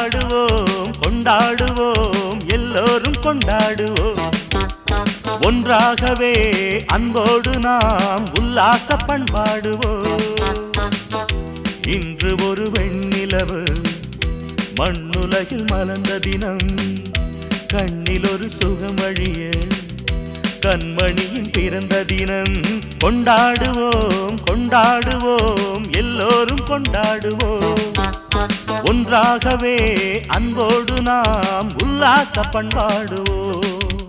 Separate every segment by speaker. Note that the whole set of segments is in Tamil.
Speaker 1: கொண்டாடுவோம் கொண்டாடுவோம் எல்லோரும் கொண்டாடுவோம் ஒன்றாகவே அன்போடு நாம் உல்லாச பண்பாடுவோம் இன்று ஒரு வெண்ணிலவு மண்ணுலகில் மலர்ந்த தினம் கண்ணில் ஒரு சுகம் வழிய கண்மணியின் பிறந்த தினம் கொண்டாடுவோம் கொண்டாடுவோம் எல்லோரும் கொண்டாடுவோம் ஒன்றாகவே அன்போடு நாம் உல்லாச பண்பாடுவோம்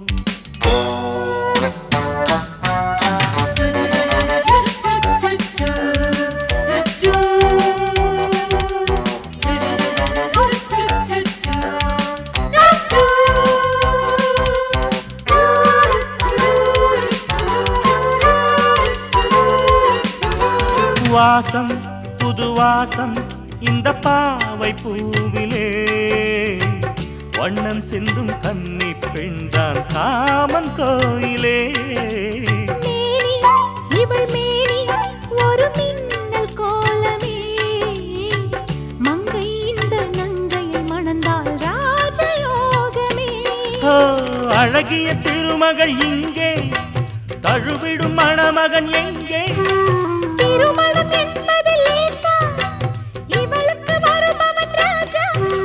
Speaker 1: வாசம் புது வாசம் இந்த பாவை பூவிலே வண்ணம் சிந்தும் கன்னி பெண்தான் காமன் கோயிலே
Speaker 2: மேனி, இவள் மேனி ஒரு மின்னல் கோலமே. மங்கை இந்த நங்கையை மணந்தால் ராஜயோகமே.
Speaker 1: ஓ அழகிய திருமகள் இங்கே தழுவிடும் மணமகன் எங்கே
Speaker 2: திருமணம் என்பது லேசா, இவளுக்கு வருபவன் ராஜா.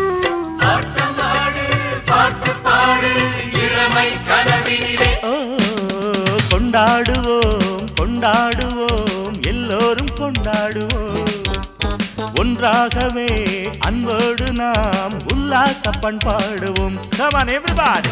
Speaker 1: ஓ கொண்டாடுவோம் கொண்டாடுவோம் எல்லோரும் கொண்டாடுவோம் ஒன்றாகவே அன்போடு நாம் உல்லாச பண்பாடுவோம் Come on everybody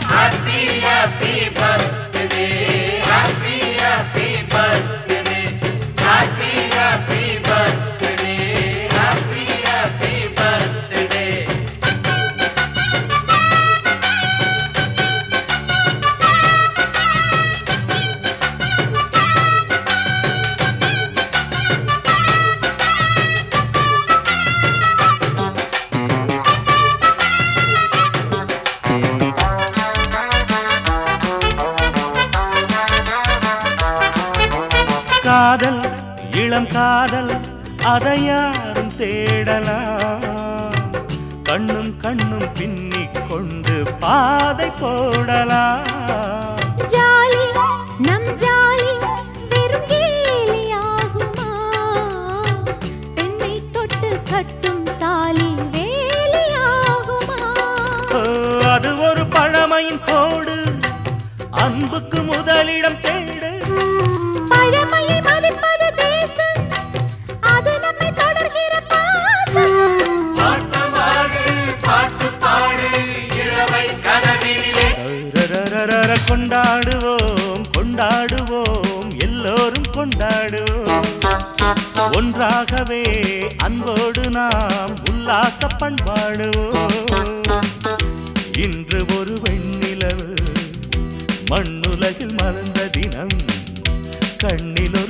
Speaker 1: காதல் இளம் காதல் அதை யாரும் தேடலாம் கண்ணும் கண்ணும் பின்னிக் கொண்டு பாதை போடலாம்
Speaker 2: ஜாலி, நம் ஜாலி வெறும் கேலியாகுமா? பெண்ணை தொட்டு கட்டும் தாலி வேலியாகுமா
Speaker 1: ஓ, அது ஒரு பழமையின் கோடு அன்புக்கு முதலிடம் தேடு
Speaker 2: பழமையை மதிப்பது தேசம் அது நம்மை தொடர்கிற பாசம்
Speaker 1: ரரரரர கொண்டாடுவோம் கொண்டாடுவோம் எல்லோரும் கொண்டாடுவோம் ஒன்றாகவே அன்போடு நாம் உல்லாச பண்பாடுவோம் இன்று ஒரு வெண்ணிலவு மண்ணுலகில் மலர்ந்த தினம் கண்ணில்